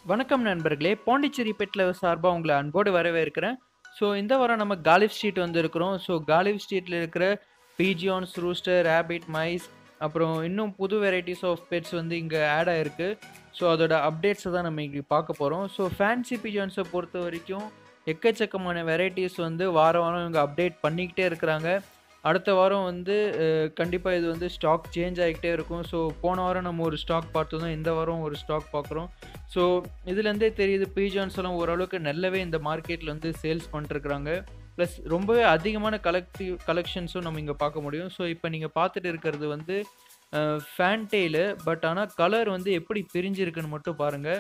வணக்கம் நண்பர்களே Pondicherry pet lover சார்பாக உங்களை அன்போடு வரவேற்கிறேன் ஸோ இந்த வாரம் நம்ம காலிஃப் ஸ்ட்ரீட் வந்திருக்கிறோம் ஸோ காலிஃப் ஸ்ட்ரீட்டில் இருக்கிற பீஜியான்ஸ் ரூஸ்டர் ரேபிட் மைஸ் அப்புறம் இன்னும் புது வெரைட்டிஸ் ஆஃப் பெட்ஸ் வந்து இங்கே ஆட் ஆகிருக்கு ஸோ அதோட அப்டேட்ஸை தான் நம்ம இங்கே பார்க்க போகிறோம் ஸோ ஃபேன்சி பீஜான்ஸை பொறுத்த வரைக்கும் எக்கச்சக்கமான வெரைட்டிஸ் வந்து வாரம் வாரம் இவங்க அப்டேட் பண்ணிக்கிட்டே இருக்கிறாங்க அடுத்த வாரம் வந்து கண்டிப்பாக இது வந்து ஸ்டாக் சேஞ்ச் ஆகிக்கிட்டே இருக்கும் ஸோ போன வாரம் நம்ம ஒரு ஸ்டாக் பார்த்தோம் இந்த வாரம் ஒரு ஸ்டாக் பார்க்குறோம் ஸோ இதுலேருந்தே தெரியுது பீஜான்ஸ் எல்லாம் ஓரளவுக்கு நல்லாவே இந்த மார்க்கெட்டில் வந்து சேல்ஸ் பண்ணிட்டுருக்குறாங்க ப்ளஸ் ரொம்பவே அதிகமான கலெக்டிவ் கலெக்ஷன்ஸும் நம்ம இங்கே பார்க்க முடியும் ஸோ இப்போ நீங்கள் பார்த்துட்டு இருக்கிறது வந்து ஃபேன்டெயிலு பட் ஆனால் கலர் வந்து எப்படி பிரிஞ்சிருக்குன்னு மட்டும் பாருங்கள்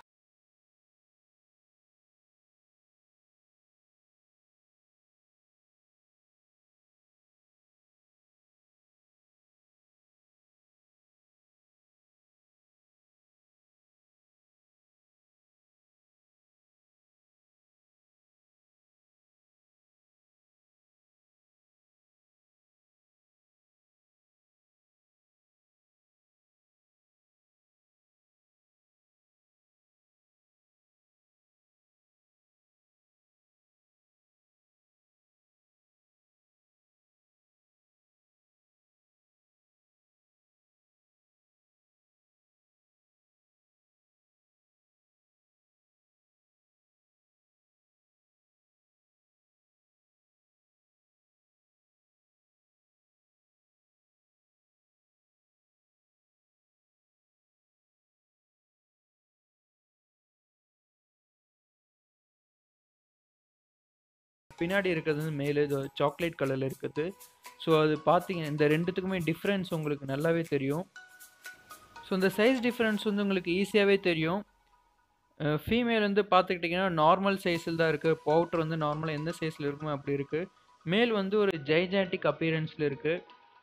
பின்னாடி இருக்கிறது வந்து மேலே இது சாக்லேட் கலரில் இருக்குது ஸோ அது பார்த்தீங்க இந்த ரெண்டுத்துக்குமே டிஃப்ரென்ஸ் உங்களுக்கு நல்லாவே தெரியும் ஸோ இந்த சைஸ் டிஃப்ரென்ஸ் வந்து உங்களுக்கு ஈஸியாகவே தெரியும் ஃபீமேல் வந்து பார்த்துக்கிட்டிங்கன்னா நார்மல் சைஸில் தான் இருக்குது பவுட்ரு வந்து நார்மலாக எந்த சைஸில் இருக்குமோ அப்படி இருக்குது மேல் வந்து ஒரு ஜைஜாட்டிக் அப்பியரன்ஸில் இருக்குது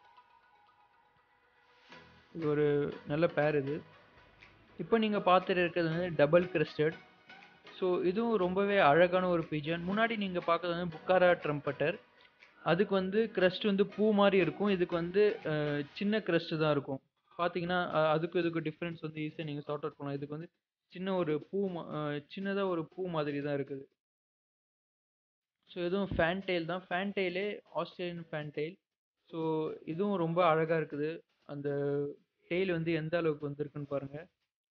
இது ஒரு நல்ல பேர் இது இப்போ நீங்கள் பார்த்துட்டு இருக்கிறது வந்து டபுள் கிறிஸ்டட் ஸோ இதுவும் ரொம்பவே அழகான ஒரு பீஜன் முன்னாடி நீங்கள் பார்க்குறது வந்து புக்காரா ட்ரம்பட்டர் அதுக்கு வந்து க்ரஸ்ட் வந்து பூ மாதிரி இருக்கும் இதுக்கு வந்து சின்ன க்ரஸ்ட்டு தான் இருக்கும் பார்த்தீங்கன்னா அதுக்கு இதுக்கு டிஃப்ரென்ஸ் வந்து ஈஸியாக நீங்கள் சார்ட் அவுட் பண்ணலாம் இதுக்கு வந்து சின்ன ஒரு பூ சின்னதாக ஒரு பூ மாதிரி தான் இருக்குது ஸோ இதுவும் ஃபேன்டெயில் தான் ஃபேன்டெயிலே ஆஸ்திரேலியன் ஃபேன்டெயில் ஸோ இதுவும் ரொம்ப அழகாக இருக்குது அந்த டெய்ல் வந்து எந்த அளவுக்கு வந்திருக்குன்னு பாருங்கள்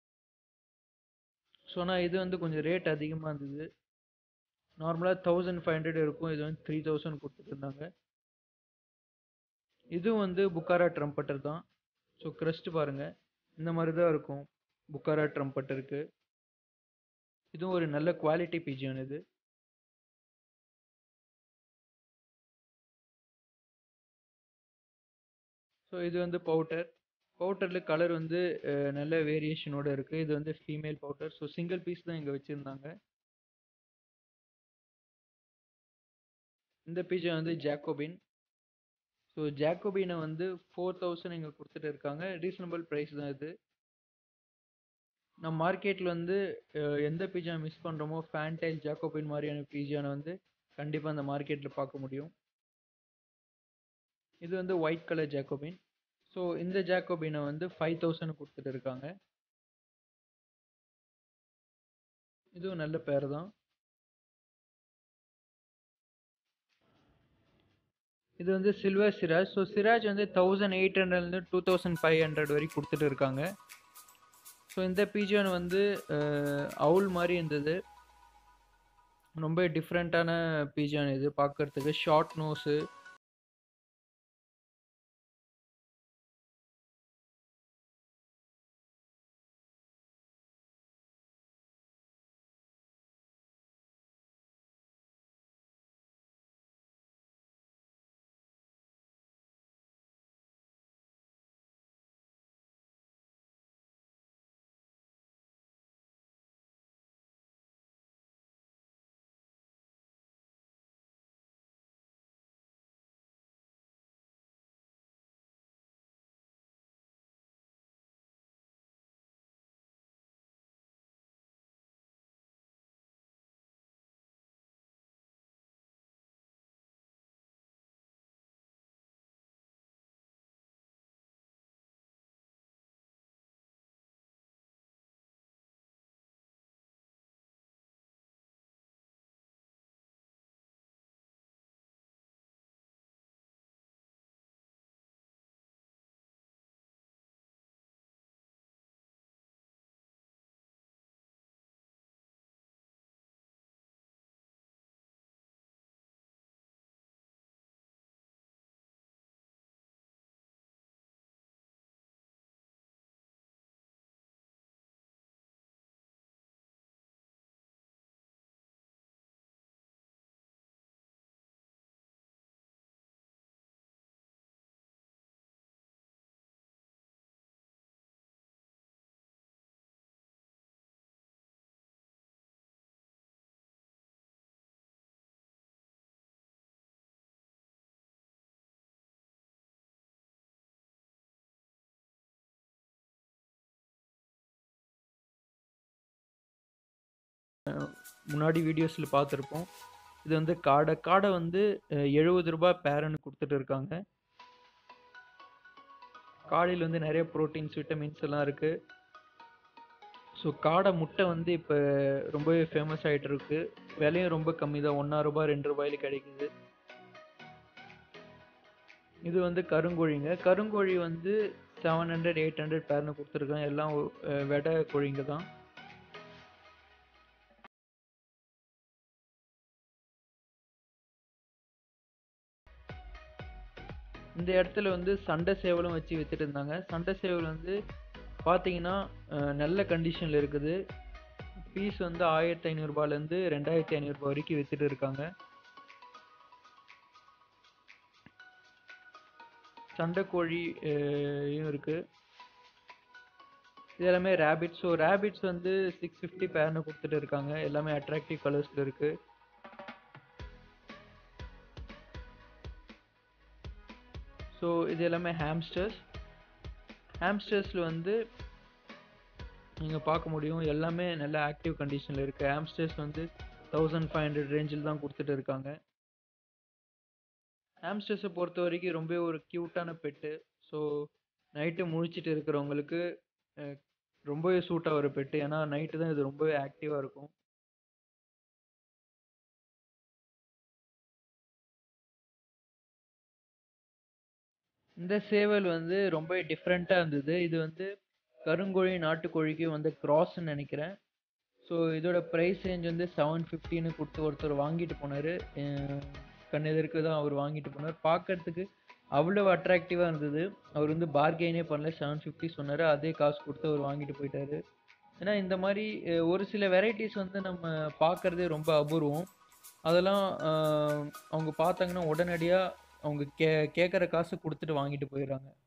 ஸோ ஆனால் இது வந்து கொஞ்சம் ரேட் அதிகமாக இருந்தது நார்மலாக தௌசண்ட் ஃபைவ் ஹண்ட்ரட் இருக்கும் இது வந்து த்ரீ தௌசண்ட் கொடுத்துட்டு இருந்தாங்க இதுவும் வந்து புக்காரா ட்ரம்பட்டர் தான் ஸோ க்ரஸ்ட் பாருங்கள் இந்த மாதிரி தான் இருக்கும் புக்காரா ட்ரம்பட்டருக்கு இதுவும் ஒரு நல்ல குவாலிட்டி பிஜியன் இது ஸோ இது வந்து பவுடர் பவுடரில் கலர் வந்து நல்ல வேரியேஷனோட இருக்குது இது வந்து female powder so single piece தான் இங்கே வச்சுருந்தாங்க இந்த பீஜை வந்து ஜாக்கோபின் ஸோ ஜாக்கோபினை வந்து ஃபோர் தௌசண்ட் இங்கே கொடுத்துட்டு இருக்காங்க ரீசனபிள் ப்ரைஸ் தான் இது நம்ம மார்க்கெட்டில் வந்து எந்த பீஜா மிஸ் பண்ணுறோமோ ஃபேன்டைல் ஜாக்கோபின் மாதிரியான பீஜானை வந்து கண்டிப்பாக அந்த மார்க்கெட்டில் பார்க்க முடியும் இது வந்து ஒயிட் கலர் ஜாக்கோபின் ஸோ இந்த ஜாக்கோபினை வந்து ஃபைவ் தௌசண்ட் கொடுத்துட்டு இருக்காங்க இதுவும் நல்ல பேர் தான் இது வந்து சில்வர் சிராஜ் ஸோ சிராஜ் வந்து தௌசண்ட் எயிட் ஹண்ட்ரட்லேருந்து டூ தௌசண்ட் ஃபைவ் ஹண்ட்ரட் வரைக்கும் கொடுத்துட்டு இருக்காங்க ஸோ இந்த பீஜன் வந்து அவுல் மாதிரி இருந்தது ரொம்ப டிஃப்ரெண்ட்டான பீஜான் இது பார்க்குறதுக்கு ஷார்ட் நோஸு முன்னாடி வீடியோஸில் பார்த்துருப்போம் இது வந்து காடை காடை வந்து எழுபது ரூபாய் பேரன்னு கொடுத்துட்டு இருக்காங்க காடையில் வந்து நிறைய ப்ரோட்டீன்ஸ் விட்டமின்ஸ் எல்லாம் இருக்குது ஸோ காடை முட்டை வந்து இப்போ ரொம்பவே ஃபேமஸ் ஆகிட்டு இருக்கு விலையும் ரொம்ப கம்மி தான் ஒன்றா ரூபாய் ரெண்டு ரூபாயில கிடைக்குது இது வந்து கருங்கோழிங்க கருங்கோழி வந்து செவன் ஹண்ட்ரட் எயிட் ஹண்ட்ரட் பேர்னு கொடுத்துருக்காங்க எல்லாம் அஹ், வெடை கோழிங்க தான் இந்த இடத்துல வந்து சண்டை சேவலும் வச்சு வித்துட்டு இருந்தாங்க சண்டை சேவல் வந்து பார்த்தீங்கன்னா அஹ், நல்ல கண்டிஷனில் இருக்குது பீஸ் வந்து ஆயிரத்தி ஐநூறுரூபாலேருந்து ரெண்டாயிரத்தி ஐநூறுரூபா வரைக்கும் வித்துட்டு இருக்காங்க சண்டைக்கோழி அஹ், இருக்கு இது எல்லாமே ரேபிட்ஸ் ஸோ ரேபிட்ஸ் வந்து சிக்ஸ் ஃபிஃப்டி பேர்னு கொடுத்துட்டு இருக்காங்க எல்லாமே அட்ராக்டிவ் கலர்ஸில் இருக்கு ஸோ இது எல்லாமே ஹாம்ஸ்டர்ஸ் ஹாம்ஸ்டர்ஸில் வந்து நீங்கள் பார்க்க முடியும் எல்லாமே நல்ல ஆக்டிவ் கண்டிஷனில் இருக்குது ஹாம்ஸ்டர்ஸ் வந்து தௌசண்ட் ஃபைவ் ஹண்ட்ரட் ரேஞ்சில் தான் கொடுத்துட்டு இருக்காங்க ஹாம்ஸ்டர்ஸை பொறுத்த வரைக்கும் ரொம்ப ஒரு க்யூட்டான பெட்டு ஸோ நைட்டு முழிச்சிட்டு இருக்கிறவங்களுக்கு அஹ், ரொம்பவே சூட்டாக ஒரு பெட்டு ஏன்னா நைட்டு தான் இது ரொம்பவே ஆக்டிவாக இருக்கும் இந்த சேவல் வந்து ரொம்ப டிஃப்ரெண்ட்டாக இருந்தது இது வந்து கருங்கோழி நாட்டுக்கோழிக்கு வந்து கிராஸ்ன்னு நினைக்கிறேன் ஸோ இதோட ப்ரைஸ் ரேஞ்ச் வந்து செவன் ஃபிஃப்டின்னு கொடுத்து ஒருத்தர் வாங்கிட்டு போனார் கண்ணெதிர்க்கு தான் அவர் வாங்கிட்டு போனார் பார்க்கறதுக்கு அவ்வளோ அட்ராக்டிவாக இருந்தது அவர் வந்து பார்கெயினே பண்ணல செவன் ஃபிஃப்டி சொன்னார் அதே காசு கொடுத்து அவர் வாங்கிட்டு போயிட்டாரு ஏன்னா இந்த மாதிரி அஹ், ஒரு சில வெரைட்டிஸ் வந்து நம்ம பார்க்கறதே ரொம்ப அபூர்வம் அதெல்லாம் அஹ், அவங்க பார்த்தாங்கன்னா உடனடியாக அவங்க கே கேட்குற காசு கொடுத்துட்டு வாங்கிட்டு போயிடுறாங்க